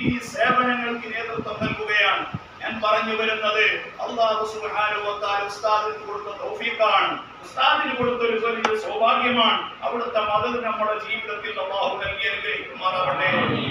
ഈ സേവനങ്ങൾക്ക് നേതൃത്വം നൽകുകയാണ് ഞാൻ പറഞ്ഞു വരുന്നത് അള്ളാഹു സുബ്ഹാനഹു വ തആല ഉസ്താദിന് കൊടുത്ത തൗഫീഖാണ് ഉസ്താദിന് കൊടുത്ത ഒരു വലിയ സൗഭാഗ്യമാണ് അവിടുത്തെ മദത് നമ്മുടെ ജീവിതത്തിൽ അള്ളാഹു നൽകി അനുഗ്രഹിക്കുമാറാവട്ടെ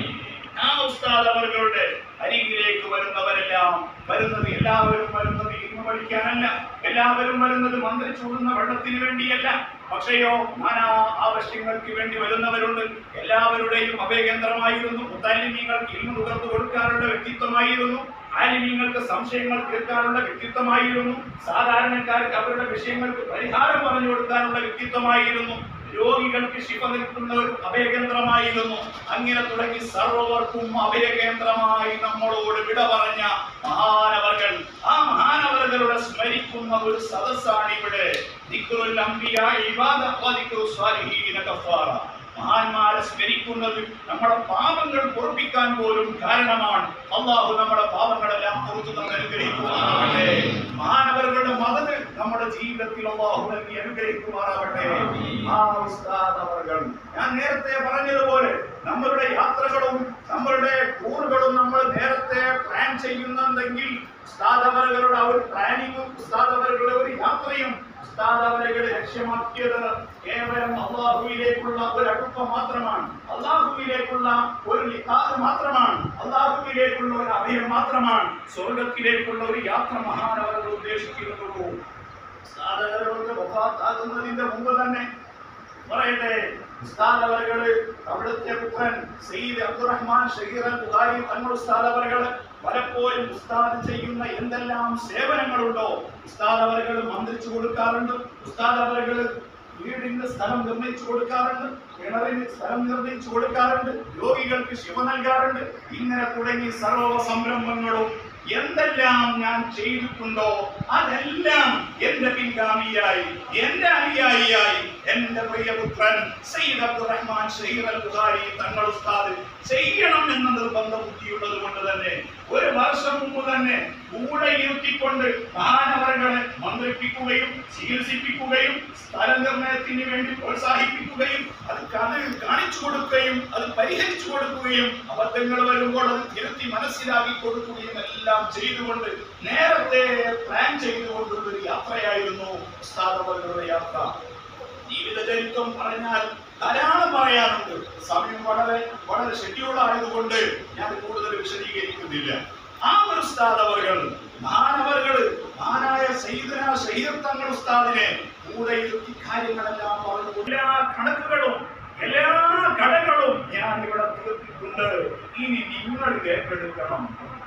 ആ ഉസ്താദ് അവരുടെ അരികിലേക്ക് വരുന്നവരെല്ലാം വരുന്നത് എല്ലാവരും വരുന്നത് ഇന്ന് പഠിക്കാനല്ല എല്ലാവരും വരുന്നത് മന്ത്രിച്ചൂടുന്ന വെള്ളത്തിന് വേണ്ടിയല്ല പക്ഷെയോ നാനാ ആവശ്യങ്ങൾക്ക് വേണ്ടി വരുന്നവരുണ്ട് എല്ലാവരുടെയും അഭയകേന്ദ്രമായിരുന്നു മുത്താലിമീങ്ങൾക്ക് ഇൽമ നുകർന്നു കൊടുക്കാനുള്ള വ്യക്തിത്വമായിരുന്നു ആലിമീങ്ങൾക്ക് സംശയങ്ങൾ തീർക്കാനുള്ള വ്യക്തിത്വമായിരുന്നു സാധാരണക്കാർക്ക് അവരുടെ വിഷയങ്ങൾക്ക് പരിഹാരം പറഞ്ഞു കൊടുക്കാനുള്ള വ്യക്തിത്വമായിരുന്നു രോഗികൾക്ക് ശിവ നിൽക്കുന്ന ഒരു അഭയകേന്ദ്രമായിരുന്നു അങ്ങനെ തുടങ്ങി സർവർക്കും അഭയകേന്ദ്രമായി നമ്മളോട് വിട പറഞ്ഞ മഹാനവർകൾ ആ മഹാനവർകളുടെ സ്മരിക്കുന്ന ഒരു സദസ്സാണ് ഇവിടെ ദിക്റുൽ അംബിയ ഇബാദ വ ദിക്റു സ്വാലിഹീന കഫാറ മഹാന്മാരെ സ്മരിക്കുന്നത് നമ്മുടെ പാപങ്ങൾ പൊറുപ്പിക്കാൻ പോലും കാരണമാണ് അള്ളാഹു നമ്മുടെ പാപങ്ങളെല്ലാം പുറത്തു തന്നെ അനുഗ്രഹിക്കുമാറാവട്ടെ മഹാനവരുടെ മതന് നമ്മുടെ ജീവിതത്തിൽ അള്ളാഹു നൽകി അനുഗ്രഹിക്കുമാറാവട്ടെ ആ ഉസ്താദ് അവർകൾ ഞാൻ നേരത്തെ പറഞ്ഞതുപോലെ നമ്മളുടെ യാത്രകളും നമ്മളുടെ ടൂറുകളും നമ്മൾ നേരത്തെ പ്ലാൻ ചെയ്യുന്നുണ്ടെങ്കിൽ ഉസ്താദ് അവരുടെ ആ ഒരു പ്ലാനിങ്ങും ഉസ്താദ് അവരുടെ ഒരു യാത്രയും ഉസ്താദ് അവരുടെ ലക്ഷ്യമാക്കിയത് കേവലം അള്ളാഹുവിലേക്കുള്ള ഒരു അടുപ്പം മാത്രമാണ് അള്ളാഹുവിലേക്കുള്ള ഒരു ലിഖാദ് മാത്രമാണ് അള്ളാഹുവിലേക്കുള്ള ഒരു അഭയം മാത്രമാണ് സ്വർഗത്തിലേക്കുള്ള ഒരു യാത്ര മഹാനവർ ഉദ്ദേശിക്കുന്നുള്ളൂ ഉസ്താദ് അവരുടെ വഫാത്താകുന്നതിന്റെ മുമ്പ് തന്നെ പറയട്ടെ ഉസ്താദ് അവരുകള് അവിടുത്തെ പുത്രൻ സയ്യിദ് അബ്ദുറഹ്മാൻ ഷഹീർ അൽ ബുഖാരി തങ്ങൾ ഉസ്താദ് അവരുകള് പലപ്പോഴും ഉസ്താദ് ചെയ്യുന്ന എന്തെല്ലാം സേവനങ്ങളുണ്ടോ ഉസ്താദ് അവരുകൾ മന്ത്രിച്ചു കൊടുക്കാറുണ്ട് ഉസ്താദ് അവരുകള് വീടിന് സ്ഥലം നിർണയിച്ചു കൊടുക്കാറുണ്ട് കിണറിന് സ്ഥലം നിർണയിച്ചു കൊടുക്കാറുണ്ട് രോഗികൾക്ക് ശിവ നൽകാറുണ്ട് ഇങ്ങനെ തുടങ്ങി സർവ സംരംഭങ്ങളും എന്തെല്ലാം ഞാൻ ചെയ്തിട്ടുണ്ടോ അതെല്ലാം എന്റെ പിൻഗാമിയായി എന്റെ അനുയായിയായി എന്റെ പ്രിയപുത്രൻ സയ്യിദ് അബ്ദുറഹ്മാൻ ഷഹീർ അൽ ബുഖാരി തങ്ങൾ ഉസ്താദ് ചെയ്യണം എന്ന നിർബന്ധ ബുദ്ധിയുള്ളത് കൊണ്ട് തന്നെ ഒരു വർഷം മുമ്പ് തന്നെ കൂടെ ഇരുത്തിക്കൊണ്ട് മഹാനവരങ്ങളെ മന്ത്രിപ്പിക്കുകയും ചികിത്സിപ്പിക്കുകയും സ്ഥലനിർണയത്തിന് വേണ്ടി പ്രോത്സാഹിപ്പിക്കുകയും അത് അത് കാണിച്ചു കൊടുക്കുകയും അത് പരിഹരിച്ചു കൊടുക്കുകയും അബദ്ധങ്ങൾ വരുമ്പോൾ അത് തിരുത്തി മനസ്സിലാക്കി കൊടുക്കുകയും എല്ലാം ചെയ്തുകൊണ്ട് നേരത്തെ പ്ലാൻ ചെയ്തുകൊണ്ടുള്ള ഒരു യാത്രയായിരുന്നു ഉസ്താദവരുടെ യാത്ര ജീവിത ചരിത്രം പറഞ്ഞാൽ ധാരാളം പറയാനുണ്ട് സമയം വളരെ വളരെ ഷെഡ്യൂൾ ആയതുകൊണ്ട് ഞാൻ കൂടുതൽ വിശദീകരിക്കുന്നില്ല ആ ഒരു ഉസ്താദ് അവർകൾ മഹാനവറുകൾ മഹാനായ സയ്യിദന ഷഹീർ തങ്ങൾ ഉസ്താദിനെ കൂടെ ഇരുത്തി കാര്യങ്ങളെല്ലാം പറഞ്ഞു എല്ലാ കണക്കുകളും എല്ലാ കടകളും ഞാൻ ഇവിടെ തീർത്തിട്ടുണ്ട് ഇനി നിങ്ങൾ ഏറ്റെടുക്കണം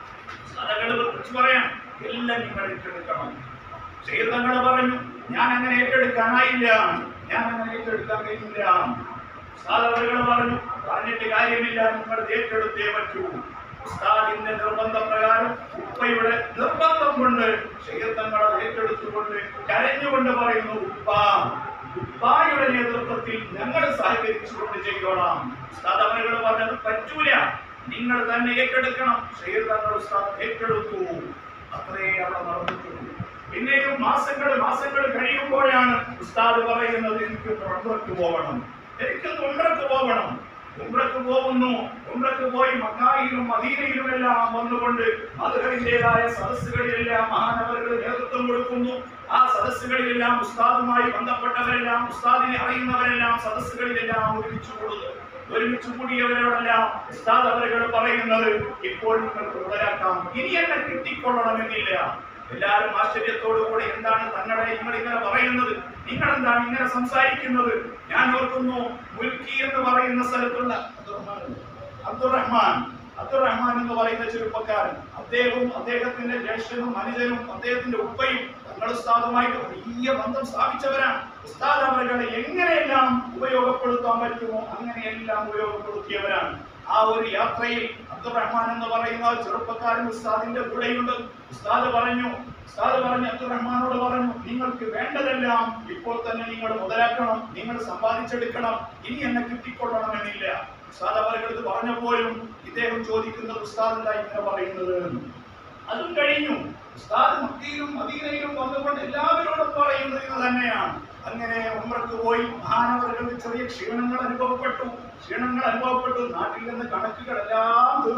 കഥകളെ കുറിച്ച് പറയാം എല്ലാം നിങ്ങൾ ഏറ്റെടുക്കണം ഷഹീർ തങ്ങൾ പറഞ്ഞു ഞാൻ അങ്ങനെ ഏറ്റെടുക്കാനായില്ല ഞാൻ അങ്ങനെ ഏറ്റെടുക്കാൻ കഴിയില്ല ഉസ്താദവറുകൾ പറഞ്ഞു പറഞ്ഞിട്ട് കാര്യമില്ല നിങ്ങൾ ഇത് ഏറ്റെടുത്തേ പറ്റൂ ഉസ്താദിന്റെ നിർബന്ധ പ്രകാരം ഉപ്പയുടെ നിർബന്ധം കൊണ്ട് ഷഹീർ തങ്ങൾ അത് ഏറ്റെടുത്തുകൊണ്ട് കരഞ്ഞുകൊണ്ട് പറയുന്നു ഉപ്പ ഉപ്പായുടെ നേതൃത്വത്തിൽ ഞങ്ങൾ സഹകരിച്ചുകൊണ്ട് ചെയ്തോളാം ഉസ്താദവറുകൾ പറഞ്ഞത് പറ്റൂല നിങ്ങൾ തന്നെ ഏറ്റെടുക്കണം ഷഹീർ തങ്ങൾ ഉസ്താദ് ഏറ്റെടുത്തു അത്രേ അവിടെ നടന്നിട്ടുള്ളൂ പിന്നെയും മാസങ്ങൾ മാസങ്ങൾ കഴിയുമ്പോഴാണ് ഉസ്താദ് പറയുന്നത് എനിക്ക് ഉംറക്ക് പോകണം എനിക്ക് ഉംറക്ക് പോകണം ഉംറക്ക് പോകുന്നു ഉംറക്ക് പോയി മക്കായിലും മദീനയിലും എല്ലാം വന്നുകൊണ്ട് മധുരവിന്റേതായ സദസ്സുകളിലെല്ലാം മഹാനവറുകൾ നേതൃത്വം കൊടുക്കുന്നു ആ സദസ്സുകളിലെല്ലാം ഉസ്താദുമായി ബന്ധപ്പെട്ടവരെല്ലാം ഉസ്താദിനെ അറിയുന്നവരെല്ലാം സദസ്സുകളിലെല്ലാം ഒരുമിച്ച് കൂടുന്നു ഒരുമിച്ച് കൂടിയവരോടെല്ലാം ഉസ്താദ് അവരുകൾ പറയുന്നത് ഇപ്പോൾ നിങ്ങൾക്ക് മുതലാക്കാം ഇനി എന്നെ കിട്ടിക്കൊള്ളണമെന്നില്ല എല്ലാവരും ആശ്ചര്യത്തോടു കൂടി എന്താണ് തങ്ങളെ നിങ്ങൾ ഇങ്ങനെ പറയുന്നത് നിങ്ങൾ എന്താണ് ഇങ്ങനെ സംസാരിക്കുന്നത് ഞാൻ ഓർക്കുന്നു മുൽക്കി എന്ന് പറയുന്ന സ്ഥലത്തുള്ള അബ്ദുറഹ്മാൻ അബ്ദുറഹ്മാൻ അബ്ദുറഹ്മാൻ എന്ന് പറയുന്ന ചെറുപ്പക്കാരൻ അദ്ദേഹവും അദ്ദേഹത്തിന്റെ ജ്യേഷ്ഠനും അനുജനും അദ്ദേഹത്തിന്റെ ഉപ്പയും തങ്ങൾ ഉസ്താദുമായിട്ട് വലിയ ബന്ധം സ്ഥാപിച്ചവരാണ് ഉസ്താദ് അവരുടെ എങ്ങനെയെല്ലാം ഉപയോഗപ്പെടുത്താൻ പറ്റുമോ അങ്ങനെയെല്ലാം ഉപയോഗപ്പെടുത്തിയവരാണ് ആ ഒരു യാത്രയിൽ അബ്ദുറഹ്മാൻ എന്ന് പറയുന്ന ആ ചെറുപ്പക്കാരൻ ഉസ്താദിന്റെ കൂടെയുണ്ട് ഉസ്താദ് പറഞ്ഞു ഉസ്താദ് പറഞ്ഞു അബ്ദുറഹ്മാനോട് പറഞ്ഞു നിങ്ങൾക്ക് വേണ്ടതെല്ലാം ഇപ്പോൾ തന്നെ നിങ്ങൾ മുതലാക്കണം നിങ്ങൾ സമ്പാദിച്ചെടുക്കണം ഇനി എന്നെ കിട്ടിക്കൊള്ളണമെന്നില്ല ഉസ്താദ് അവർക്ക് പറഞ്ഞപ്പോഴും ഇദ്ദേഹം ചോദിക്കുന്നത് ഉസ്താദ് എന്താ ഇങ്ങനെ പറയുന്നത് എന്ന്. അതും കഴിഞ്ഞു ഉസ്താദ് മക്കയിലും മദീനയിലും വന്നുകൊണ്ട് എല്ലാവരോടും പറയുന്നത് ഇത് തന്നെയാണ് അങ്ങനെ ഉമ്രക്ക് പോയി മഹാനവർക്ക് ചെറിയ ക്ഷീണങ്ങൾ അനുഭവപ്പെട്ടു ക്ഷീണങ്ങൾ അനുഭവപ്പെട്ടു നാട്ടിൽ നിന്ന് കണക്കുകളെല്ലാം തീർത്തുകൊണ്ട്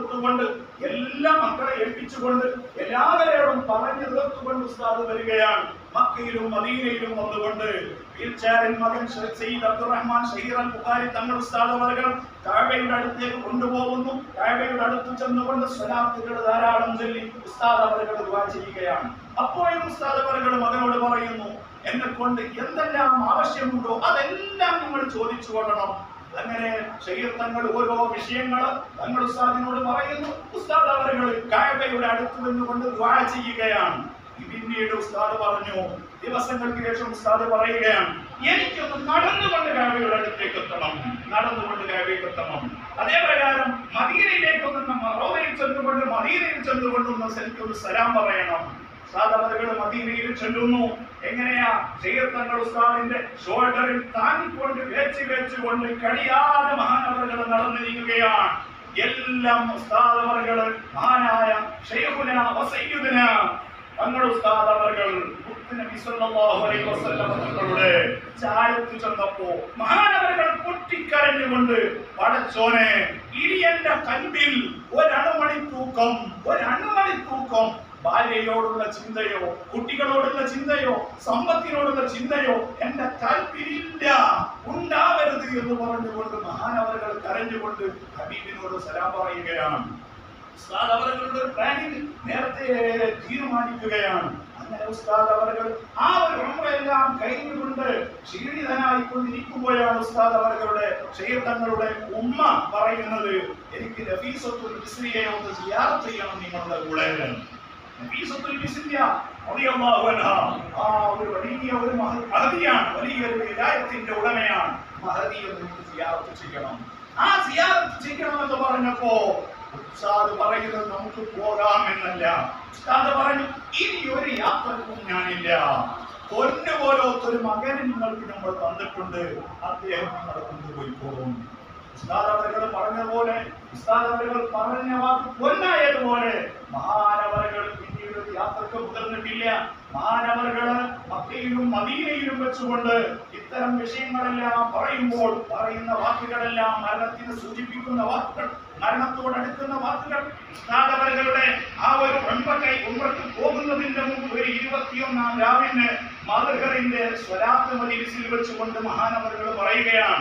എല്ലാ മക്കളെ ഏൽപ്പിച്ചുകൊണ്ട് എല്ലാവരോടും പറഞ്ഞു തീർത്തുകൊണ്ട് ഉസ്താദ് വരികയാണ് മക്കയിലും മദീനയിലും വന്നുകൊണ്ട് വീൽചെയറിൽ മകൻ ഷെയ്ഖ് സയ്യിദ് അബ്ദുറഹ്മാൻ ഷഹീർ അൽ ബുഖാരി തങ്ങൾ ഉസ്താദ് അവർകൾ കാബയുടെ അടുത്തേക്ക് കൊണ്ടുപോകുന്നു കാബയുടെ അടുത്ത് ചെന്നുകൊണ്ട് സ്വലാത്തുകൾ ധാരാളം ചൊല്ലി ഉസ്താദ് അവർകൾ ദുആ ചെയ്യുകയാണ് അപ്പോഴും ഉസ്താദ് അവർകൾ മകനോട് പറയുന്നു എന്നെ കൊണ്ട് എന്തെല്ലാം ആവശ്യമുണ്ടോ അതെല്ലാം നിങ്ങൾ ചോദിച്ചു കൊള്ളണം അങ്ങനെ ഷഹീർ തങ്ങൾ ഓരോ വിഷയങ്ങൾ തങ്ങൾ ഉസ്താദിനോട് പറയുന്നു ഉസ്താദ് അവരുകൾ കായബയുടെ അടുത്ത് നിന്നുകൊണ്ട് ദ്വാ ചെയ്യുകയാണ് പിന്നീട് ഉസ്താദ് പറഞ്ഞു ദിവസങ്ങൾക്ക് ശേഷം ഉസ്താദ് പറയുകയാണ് എനിക്കൊന്ന് നടന്നുകൊണ്ട് കാവ്യയുടെ അടുത്തേക്ക് എത്തണം നടന്നുകൊണ്ട് കാവ്യക്ക് എത്തണം അതേ പ്രകാരം മദീനയിലേക്കൊന്ന് റോമയിൽ ചെന്നുകൊണ്ട് മദീനയിൽ ചെന്നുകൊണ്ടൊന്ന് എനിക്കൊന്ന് സലാം പറയണം സാധവതകൾ മദീനയിൽ ചെല്ലുന്നു എങ്ങനെയാ ചെയ്യത്തങ്ങൾ ഉസ്താദിന്റെ ഷോൾഡറിൽ താങ്ങിക്കൊണ്ട് വേച്ച് വെച്ചുകൊണ്ട് കടിയാതെ മഹാനവറുകൾ നടന്നു നീങ്ങുകയാണ് എല്ലാം ഉസ്താദവറുകൾ മഹാനായ ഷെയ്ഖുന വസയ്യുദിന തങ്ങൾ ഉസ്താദ് അവർകൾ മുത്തുനബി സല്ലല്ലാഹു അലൈഹി വസല്ലം തങ്ങളുടെ ചാരത്ത് ചെന്നപ്പോ മഹാനവറുകൾ പൊട്ടിക്കരഞ്ഞുകൊണ്ട് പടച്ചോനെ ഇനി എന്റെ കൽവിൽ ഒരണുമണി തൂക്കം ഒരണുമണി തൂക്കം ഭാര്യയോടുള്ള ചിന്തയോ കുട്ടികളോടുള്ള ചിന്തയോ സമ്പത്തിനോടുള്ള ചിന്തയോ എന്റെ കൽപ്പിലില്ല ഉണ്ടാവരുത് എന്ന് പറഞ്ഞുകൊണ്ട് മഹാനവറുകൾ കരഞ്ഞുകൊണ്ട് ഹബീബിനോട് സലാം പറയുകയാണ് ഉസ്താദ് അവരുടെ ഒരു പ്ലാനിങ് നേരത്തെ തീരുമാനിക്കുകയാണ് അങ്ങനെ ഉസ്താദ് അവர்கள் ആ ഒരു ഉമ്രയെല്ലാം കഴിഞ്ഞുകൊണ്ട് ക്ഷീണിതനായി കൊണ്ടിരിക്കുമ്പോഴാണ് ഉസ്താദ് അവരുടെ ഷെയ്ഖ് തങ്ങളുടെ ഉമ്മ പറയുന്നത് എനിക്ക് നഫീസത്തുൽ മിസ്രിയെ ഒന്ന് സിയാറത്ത് ചെയ്യണം നിങ്ങളുടെ കൂടെ നഫീസത്തുൽ മിസ്രിയ റളിയല്ലാഹു അൻഹ ആ ഒരു വലിയ ഒരു മഹ- മഹദിയാണ് വലിയൊരു വിലായത്തിന്റെ ഉടമയാണ് മഹദി എന്ന് നമുക്ക് സിയാറത്ത് ചെയ്യണം ആ സിയാറത്ത് ചെയ്യണമെന്ന് പറഞ്ഞപ്പോ ഉസ്താദ് പറയുന്നത് നമുക്ക് പോകാം എന്നല്ല ഉസ്താദ് പറഞ്ഞു ഇനി ഒരു യാത്രക്കും ഞാനില്ല പൊന്നുപോലൊത്തൊരു മകനെ നിങ്ങൾക്ക് നമ്മൾ തന്നിട്ടുണ്ട് അദ്ദേഹം നിങ്ങളെ കൊണ്ടുപോയി പോകും ഉസ്താദ് അവരുകൾ പറഞ്ഞതുപോലെ ഉസ്താദ് അവരുകൾ പറഞ്ഞ വാക്ക് പൊന്നായതുപോലെ മഹാനവറുകൾ പിന്നീട് ഒരു യാത്രക്ക് മുതിർന്നിട്ടില്ല മഹാനവറുകൾ മക്കയിലും മദീനയിലും വെച്ചുകൊണ്ട് ഇത്തരം വിഷയങ്ങളെല്ലാം പറയുമ്പോൾ പറയുന്ന വാക്കുകളെല്ലാം മരണത്തിന് സൂചിപ്പിക്കുന്ന വാക്കുകൾ മരണത്തോടടുക്കുന്ന വാക്കുകൾ ഉസ്താദവറുകളുടെ ആ ഒരു ഒൻപകൈ ഉമ്രക്ക് പോകുന്നതിന്റെ മുമ്പ് ഒരു ഇരുപത്തിയൊന്നാം രാവിന് മധുഹറിന്റെ സ്വലാത്ത് മജിലിസിൽ വെച്ചുകൊണ്ട് മഹാനവറുകൾ പറയുകയാണ്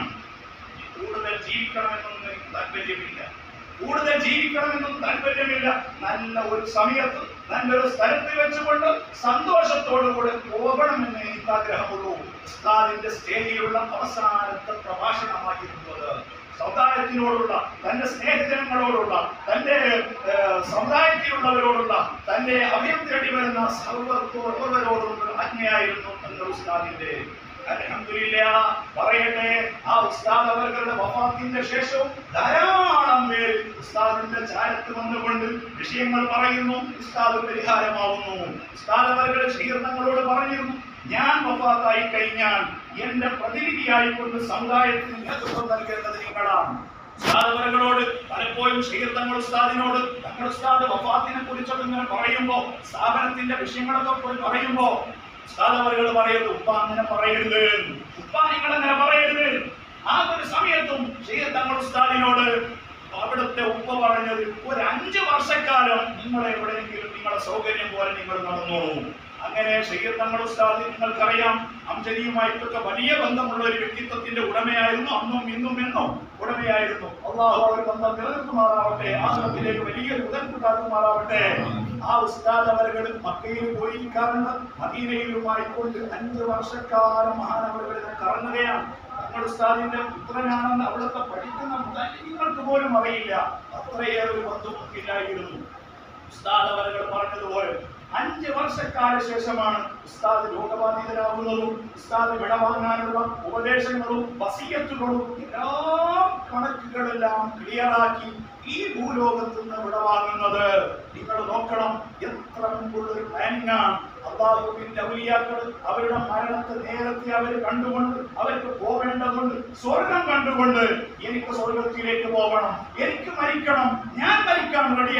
കൂടുതൽ ജീവിക്കണമെന്നൊന്നും എനിക്ക് താല്പര്യമില്ല കൂടുതൽ ജീവിക്കണമെന്നൊന്നും താല്പര്യമില്ല നല്ല ഒരു സമയത്ത് നല്ലൊരു സ്ഥലത്ത് വെച്ചുകൊണ്ട് സന്തോഷത്തോടുകൂടെ പോകണമെന്ന് എനിക്ക് ആഗ്രഹമുള്ളൂ ഉസ്താദിന്റെ സ്റ്റേജിലുള്ള അവസാനത്തെ പ്രഭാഷണമായിരുന്നു അത് സമുദായത്തിനോടുള്ള തന്റെ സ്നേഹജനങ്ങളോടുള്ള തന്റെ ഏഹ്, സമുദായത്തിലുള്ളവരോടുള്ള തന്റെ അഭയം തേടി വരുന്ന സർവ്വത്തോടുള്ളവരോടുള്ള ആജ്ഞയായിരുന്നു തന്റെ ഉസ്താദിന്റെ അൽഹംദുലില്ലാ പറയട്ടെ ആ ഉസ്താദ് അവരുടെ വഫാത്തിന്റെ ശേഷവും ധാരാളം പേര് ഉസ്താദിന്റെ ചാരത്ത് വന്നുകൊണ്ട് വിഷയങ്ങൾ പറയുന്നു ഉസ്താദ് പരിഹാരമാവുന്നു ഉസ്താദ് അവരുടെ ക്ഷീർണങ്ങളോട് പറഞ്ഞിരുന്നു ഞാൻ വഫാത്തായി കഴിഞ്ഞാൽ എന്റെ പ്രതിനിധിയായിക്കൊണ്ട് സമുദായത്തിന് നേതൃത്വം നൽകേണ്ടത് നിങ്ങളാണ് ഉസ്താദ് അവരുകളോട് പലപ്പോഴും ഷീർത്തങ്ങൾ ഉസ്താദിനോട് തങ്ങൾ ഉസ്താദ് വഫാത്തിനെ കുറിച്ചൊക്കെ ഇങ്ങനെ പറയുമ്പോ സ്ഥാപനത്തിന്റെ വിഷയങ്ങളൊക്കെ പോയി പറയുമ്പോ ഉസ്താദ് അവരുകൾ പറയുന്നു ഉപ്പ അങ്ങനെ പറയരുത് ഉപ്പ നിങ്ങൾ അങ്ങനെ പറയരുത് ആ ഒരു സമയത്തും ഷീർത്തങ്ങൾ ഉസ്താദിനോട് അവിടുത്തെ ഉപ്പ പറഞ്ഞത് ഒരു അഞ്ച് വർഷക്കാലം നിങ്ങൾ എവിടെയെങ്കിലും നിങ്ങളുടെ സൗകര്യം പോലെ നിങ്ങൾ നടന്നോളൂ അങ്ങനെ ഷെയ്യത്തങ്ങൾ ഉസ്താദ് നിങ്ങൾക്കറിയാം അംജലിയുമായിട്ടൊക്കെ വലിയ ബന്ധമുള്ള ഒരു വ്യക്തിത്വത്തിന്റെ ഉടമയായിരുന്നു അന്നും ഇന്നും എന്നും ഉടമയായിരുന്നു അള്ളാഹു അവർ ബന്ധം നിലനിർത്തുമാറാവട്ടെ ആശ്രമത്തിലേക്ക് വലിയൊരു മുതൽക്കൂട്ടാക്കുമാറാവട്ടെ ആ ഉസ്താദ് അവരുകൾ മക്കയിൽ പോയിരിക്കാറുണ്ട് മദീനയിലുമായിക്കൊണ്ട് അഞ്ച് വർഷക്കാലം മഹാനവറുകൾ ഇതിനെ കറങ്ങുകയാണ് തങ്ങൾ ഉസ്താദിന്റെ പുത്രനാണെന്ന് അവിടുത്തെ പഠിക്കുന്ന മുതലിങ്ങൾക്ക് പോലും അറിയില്ല അത്രയേറെ ഒരു ബന്ധുമുക്കില്ലായിരുന്നു ഉസ്താദ് അവരുകൾ പറഞ്ഞതുപോലെ അഞ്ച് വർഷക്കാല ശേഷമാണ് ഉസ്താദ് രോഗബാധിതരാകുന്നതും ഉസ്താദ് വിടവാങ്ങാനുള്ള ഉപദേശങ്ങളും വസീയത്തുകളും എല്ലാം കണക്കുകളെല്ലാം ക്ലിയറാക്കി ഈ ഭൂലോകത്ത് നിന്ന് വിടവാങ്ങുന്നത് നിങ്ങൾ നോക്കണം എത്ര മുമ്പുള്ള ഒരു പ്ലാനിംഗ് ആണ് അള്ളാഹുവിന്റെ ഔലിയാക്കൾ അവരുടെ മരണത്തെ നേരത്തെ അവർ കണ്ടുകൊണ്ട് അവർക്ക് പോവേണ്ടതുകൊണ്ട് സ്വർഗം കണ്ടുകൊണ്ട് എനിക്ക് സ്വർഗത്തിലേക്ക് പോകണം എനിക്ക് മരിക്കണം ഞാൻ മരിക്കാൻ റെഡിയാണ്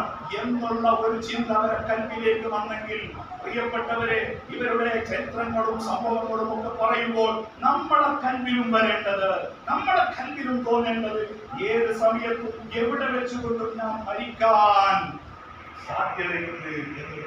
എന്നുള്ള ഒരു ചിന്ത അവരെ കൽവിലേക്ക് വന്നെങ്കിൽ പ്രിയപ്പെട്ടവരെ ഇവരുടെ ചരിത്രങ്ങളും സംഭവങ്ങളും ഒക്കെ പറയുമ്പോൾ നമ്മളെ കൽവിലും വരേണ്ടത് നമ്മളെ കൽവിലും തോന്നേണ്ടത് ഏത് സമയത്തും എവിടെ വെച്ചുകൊണ്ടും ഞാൻ മരിക്കാൻ സാധ്യതയുണ്ട് എന്ന്